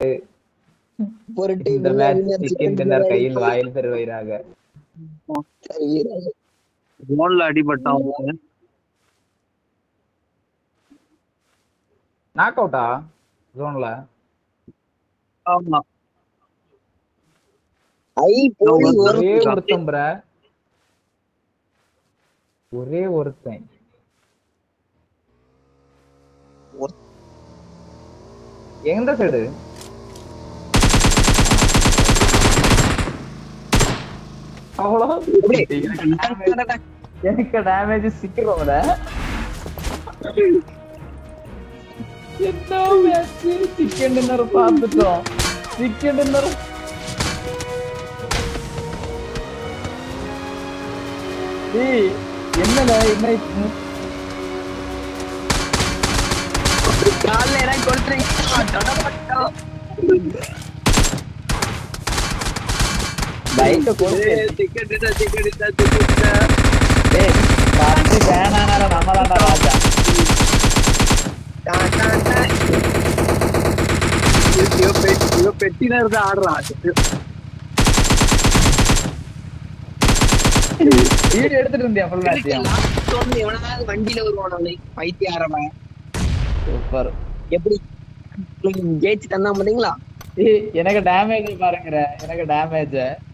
பொருட்டு இந்த winner, match winner, chicken chicken dinner dinner கையில் அடிப்பான். வாயில் பெறுவீராக வீரர். போன்ல அடிபட்டான் அவனுக்கு. நாக் அவுட்டா ஜோன்ல ஆமா ஐ போய் ஒரு ஒரே ஒருத்தன் ப்ர ஒரே ஒருத்தன் எந்த சைடு அவ்வளோ எனக்கு damage- எனக்கு டேமேஜ் சிக்கிறோம்ல என்ன மேட்ச் சிக்கன் டின்னர் பார்த்துட்டோம் சிக்கன் டின்னர் ஏய் என்னடா என்ன இது? கால்ல எனக்கு கொல்றீங்க தொடப்பட்டோம் பைக்கை கொண்டு ஏய், chicken dinner, chicken dinner, chicken dinner. ஏய் பத்து பேனானால நம்மளாண்டா ராஜா டா, டா, டா. இவன் பெட்- இவன் பெட்டினா இருந்து ஆடுறான் வீடியோ எடுத்துட்டு இருந்தியா ஃபுல் மேட்சியம் Last one எவனாவது வண்டியில வருவான் அவனை பைத்தியாரவன் சூப்பர் எப்படி ஜெயிச்சு தந்தா பாத்தீங்களா ஏய் எனக்கு டேமேஜ் பாருங்கற எனக்கு டேமேஜ்